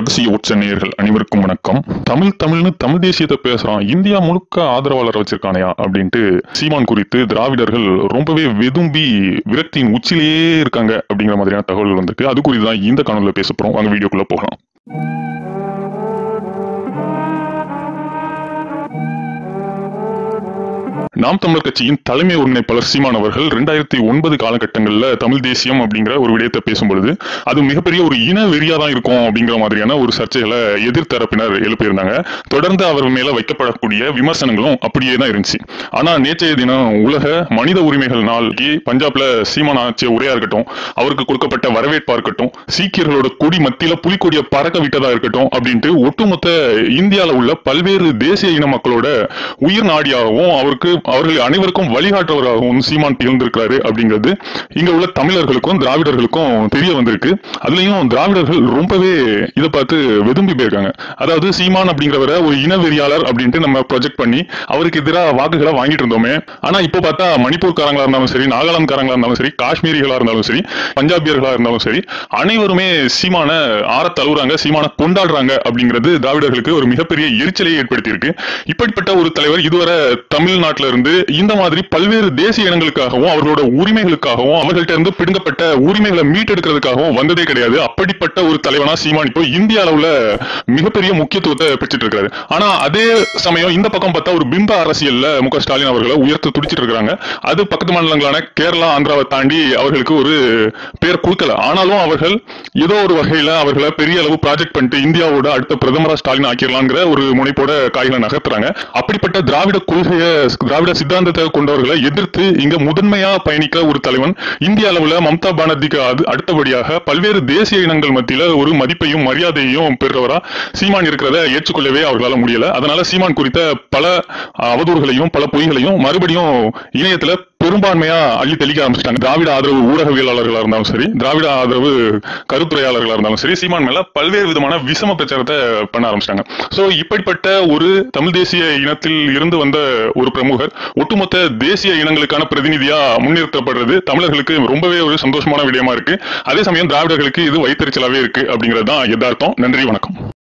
ரகசிய உச்ச நேயர்கள் அனைவருக்கும் வணக்கம் தமிழ் தமிழ்னு தமிழ் தேசியத்தை பேசுறான் இந்தியா முழுக்க ஆதரவாளர் வச்சிருக்கானயா அப்படின்ட்டு சீமான் குறித்து திராவிடர்கள் ரொம்பவே வெதும்பி விரக்தியின் உச்சிலேயே இருக்காங்க அப்படிங்கிற மாதிரியான தகவல் வந்திருக்கு அது குறித்து தான் இந்த காணொலியில் பேச போறோம் வாங்க வீடியோக்குள்ள போகலாம் நாம் தமிழர் கட்சியின் தலைமை ஒருங்கிணைப்பாளர் சீமான் அவர்கள் ரெண்டாயிரத்தி ஒன்பது காலகட்டங்களில் தமிழ் தேசியம் அப்படிங்கிற ஒரு விடயத்தை பேசும்பொழுது அது மிகப்பெரிய ஒரு இன வெறியா தான் இருக்கும் அப்படிங்கிற மாதிரியான ஒரு சர்ச்சைகளை எதிர்த்தரப்பினர் எழுப்பியிருந்தாங்க தொடர்ந்து அவர் மேல வைக்கப்படக்கூடிய விமர்சனங்களும் அப்படியே தான் இருந்துச்சு ஆனா நேற்றைய தினம் உலக மனித உரிமைகள் நாளைக்கு பஞ்சாப்ல சீமான் ஆட்சிய உரையா இருக்கட்டும் அவருக்கு கொடுக்கப்பட்ட வரவேற்பா இருக்கட்டும் சீக்கியர்களோட கொடி மத்தியில புலிக்கொடியை பறக்க விட்டதா இருக்கட்டும் அப்படின்ட்டு ஒட்டுமொத்த இந்தியாவில் உள்ள பல்வேறு தேசிய இன மக்களோட உயிர் நாடியாகவும் அவருக்கு அவர்கள் அனைவருக்கும் வழிகாட்டுவராகவும் சீமான் திகழ்ந்திருக்கிறாரு அப்படிங்கிறது இங்க உள்ள தமிழர்களுக்கும் திராவிடர்களுக்கும் தெரிய வந்திருக்கு அதுலயும் திராவிடர்கள் ரொம்பவே இதை பார்த்து வெதும்பி போயிருக்காங்க அதாவது சீமான் அப்படிங்கிறவரை ஒரு இனவெறியாளர் அப்படின்ட்டு நம்ம ப்ரொஜெக்ட் பண்ணி அவருக்கு எதிராக வாக்குகளை வாங்கிட்டு இருந்தோமே ஆனா இப்போ பார்த்தா மணிப்பூர்காரங்களா இருந்தாலும் சரி நாகாலாந்துக்காரங்களா இருந்தாலும் சரி காஷ்மீரிகளா இருந்தாலும் சரி பஞ்சாபியர்களா இருந்தாலும் சரி அனைவருமே சீமான ஆற தழுவுறாங்க சீமான கொண்டாடுறாங்க அப்படிங்கிறது திராவிடர்களுக்கு ஒரு மிகப்பெரிய எரிச்சலை ஏற்படுத்தி இருக்கு இப்படிப்பட்ட ஒரு தலைவர் இதுவரை தமிழ்நாட்டில இருந்து இந்த மாதிரி பல்வேறு தேசிய இனங்களுக்காகவும் அவர்களோட உரிமைகளுக்காகவும் அவர்கள்ட்ட இருந்து பிடுங்கப்பட்ட உரிமைகளை மீட்டெடுக்கிறதுக்காகவும் வந்ததே கிடையாது அப்படிப்பட்ட ஒரு தலைவனா சீமான் இப்போ இந்திய அளவுல மிகப்பெரிய முக்கியத்துவத்தை பெற்றுட்டு இருக்காரு ஆனா அதே சமயம் இந்த பக்கம் பார்த்தா ஒரு பிம்ப அரசியல்ல மு க ஸ்டாலின் அவர்களை உயர்த்த துடிச்சிட்டு இருக்காங்க அது பக்கத்து மாநிலங்களான கேரளா ஆந்திராவை தாண்டி அவர்களுக்கு ஒரு பேர் கொடுக்கல ஆனாலும் அவர்கள் ஏதோ ஒரு வகையில அவர்களை பெரிய அளவு ப்ராஜெக்ட் பண்ணிட்டு இந்தியாவோட அடுத்த பிரதமரா ஸ்டாலின் ஆக்கிடலாங்கிற ஒரு முனைப்போட காய்களை நகர்த்துறாங்க அப்படிப்பட்ட திராவிட கொள்கையை திராவிட சித்தாந்தத்தை கொண்டவர்களை எதிர்த்து இங்க முதன்மையா பயணிக்க ஒரு தலைவன் இந்திய அளவுல மம்தா பானர்ஜிக்கு அது அடுத்தபடியாக பல்வேறு தேசிய இனங்கள் மத்தியில ஒரு மதிப்பையும் மரியாதையும் பெறுறவரா சீமான் இருக்கிறத ஏற்றுக்கொள்ளவே அவர்களால முடியல அதனால சீமான் குறித்த பல அவதூறுகளையும் பல பொய்களையும் மறுபடியும் இணையத்துல பெரும்பான்மையா அள்ளி தெளிக்க ஆரம்பிச்சிட்டாங்க திராவிட ஆதரவு ஊடகவியலாளர்களா இருந்தாலும் சரி திராவிட ஆதரவு கருத்துரையாளர்களா இருந்தாலும் சரி சீமான் மேல பல்வேறு விதமான விஷம பிரச்சாரத்தை பண்ண ஆரம்பிச்சிட்டாங்க சோ இப்படிப்பட்ட ஒரு தமிழ் தேசிய இனத்தில் இருந்து வந்த ஒரு பிரமுகர் ஒட்டுமொத்த தேசிய இனங்களுக்கான பிரதிநிதியா முன்னிறுத்தப்படுறது தமிழர்களுக்கு ரொம்பவே ஒரு சந்தோஷமான விடயமா இருக்கு அதே சமயம் திராவிடர்களுக்கு இது வைத்தறிச்சலாவே இருக்கு அப்படிங்கிறது தான் யதார்த்தம் நன்றி வணக்கம்